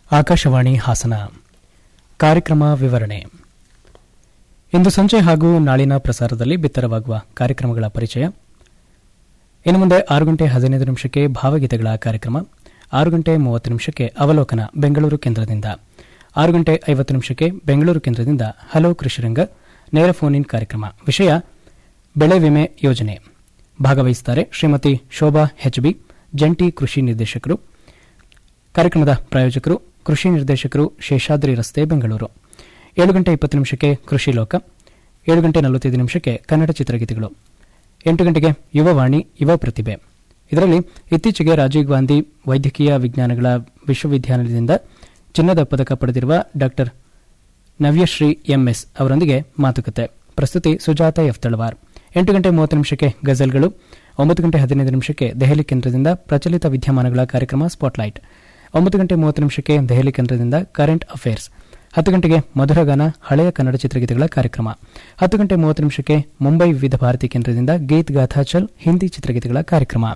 ಆಕಾಶವಾಣಿ ಹಾಸನ ಕಾರ್ಯಕ್ರಮ ವಿವರಣೆ ಇಂದು ಸಂಜೆ ಹಾಗೂ ನಾಳಿನ ಪ್ರಸಾರದಲ್ಲಿ ಬಿತ್ತರವಾಗುವ ಕಾರ್ಯಕ್ರಮಗಳ ಪರಿಚಯ ಇನ್ನು ಮುಂದೆ ಆರು ಗಂಟೆ ಹದಿನೈದು ನಿಮಿಷಕ್ಕೆ ಭಾವಗೀತೆಗಳ ಕಾರ್ಯಕ್ರಮ ಆರು ಗಂಟೆ ಮೂವತ್ತು ನಿಮಿಷಕ್ಕೆ ಅವಲೋಕನ ಬೆಂಗಳೂರು ಕೇಂದ್ರದಿಂದ ಆರು ಗಂಟೆ ಐವತ್ತು ನಿಮಿಷಕ್ಕೆ ಬೆಂಗಳೂರು ಕೇಂದ್ರದಿಂದ ಹಲೋ ಕೃಷಿರಂಗ ನೇರ ಫೋನ್ ಇನ್ ಕಾರ್ಯಕ್ರಮ ವಿಷಯ ಬೆಳೆ ವಿಮೆ ಯೋಜನೆ ಭಾಗವಹಿಸುತ್ತಾರೆ ಶ್ರೀಮತಿ ಶೋಭಾ ಹೆಚ್ಬಿ ಜಂಟಿ ಕೃಷಿ ನಿರ್ದೇಶಕರು ಕಾರ್ಯಕ್ರಮದ ಪ್ರಾಯೋಜಕರು ಕೃಷಿ ನಿರ್ದೇಶಕರು ಶೇಷಾದ್ರಿ ರಸ್ತೆ ಬೆಂಗಳೂರು ಏಳು ಗಂಟೆ ಇಪ್ಪತ್ತು ನಿಮಿಷಕ್ಕೆ ಕೃಷಿ ಲೋಕ ಏಳು ಗಂಟೆ ನಲವತ್ತೈದು ನಿಮಿಷಕ್ಕೆ ಕನ್ನಡ ಚಿತ್ರಗೀತೆಗಳು ಎಂಟು ಗಂಟೆಗೆ ಯುವವಾಣಿ ಯುವ ಪ್ರತಿಭೆ ಇದರಲ್ಲಿ ಇತ್ತೀಚೆಗೆ ರಾಜೀವ್ ಗಾಂಧಿ ವೈದ್ಯಕೀಯ ವಿಜ್ಞಾನಗಳ ವಿಶ್ವವಿದ್ಯಾಲಯದಿಂದ ಚಿನ್ನದ ಪದಕ ಪಡೆದಿರುವ ಡಾ ನವ್ಯಶ್ರೀ ಎಂಎಸ್ ಅವರೊಂದಿಗೆ ಮಾತುಕತೆ ಪ್ರಸ್ತುತಿ ಸುಜಾತ ಎಫ್ ತಳವಾರ್ ಎಂಟು ಗಂಟೆ ಮೂವತ್ತು ನಿಮಿಷಕ್ಕೆ ಗಜಲ್ಗಳು ಒಂಬತ್ತು ಗಂಟೆ ಹದಿನೈದು ನಿಮಿಷಕ್ಕೆ ದೆಹಲಿ ಕೇಂದ್ರದಿಂದ ಪ್ರಚಲಿತ ವಿದ್ಯಮಾನಗಳ ಕಾರ್ಯಕ್ರಮ ಸ್ಪಾಟ್ಲೈಟ್ ಒಂಬತ್ತು ಗಂಟೆ ಮೂವತ್ತು ನಿಮಿಷಕ್ಕೆ ದೆಹಲಿ ಕೇಂದ್ರದಿಂದ ಕರೆಂಟ್ ಅಫೇರ್ಸ್ ಹತ್ತು ಗಂಟೆಗೆ ಮಧುರಗಾನ ಹಳೆಯ ಕನ್ನಡ ಚಿತ್ರಗೀತೆಗಳ ಕಾರ್ಯಕ್ರಮ ಹತ್ತು ಗಂಟೆ ಮೂವತ್ತು ನಿಮಿಷಕ್ಕೆ ಮುಂಬೈ ವಿವಿಧ ಭಾರತಿ ಕೇಂದ್ರದಿಂದ ಗೀತ್ ಗಾಥಾಚಲ್ ಹಿಂದಿ ಚಿತ್ರಗೀತೆಗಳ ಕಾರ್ಯಕ್ರಮ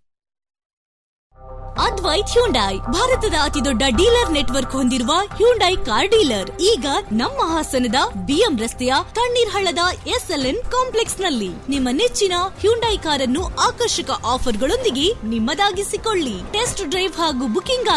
ಅದ್ವೈತ್ ಹ್ಯುಂಡೈ ಭಾರತದ ಅತಿದೊಡ್ಡ ಡೀಲರ್ ನೆಟ್ವರ್ಕ್ ಹೊಂದಿರುವ ಹ್ಯುಂಡೈ ಕಾರ್ ಡೀಲರ್ ಈಗ ನಮ್ಮ ಹಾಸನದ ಬಿಎಂ ರಸ್ತೆಯ ತಣ್ಣೀರ್ ಹಳ್ಳದ ಎಸ್ಎಲ್ಎನ್ ಕಾಂಪ್ಲೆಕ್ಸ್ ನಲ್ಲಿ ನಿಮ್ಮ ನೆಚ್ಚಿನ ಹ್ಯುಂಡೈ ಕಾರನ್ನು ಆಕರ್ಷಕ ಆಫರ್ಗಳೊಂದಿಗೆ ನಿಮ್ಮದಾಗಿಸಿಕೊಳ್ಳಿ ಟೆಸ್ಟ್ ಡ್ರೈವ್ ಹಾಗೂ ಬುಕಿಂಗ್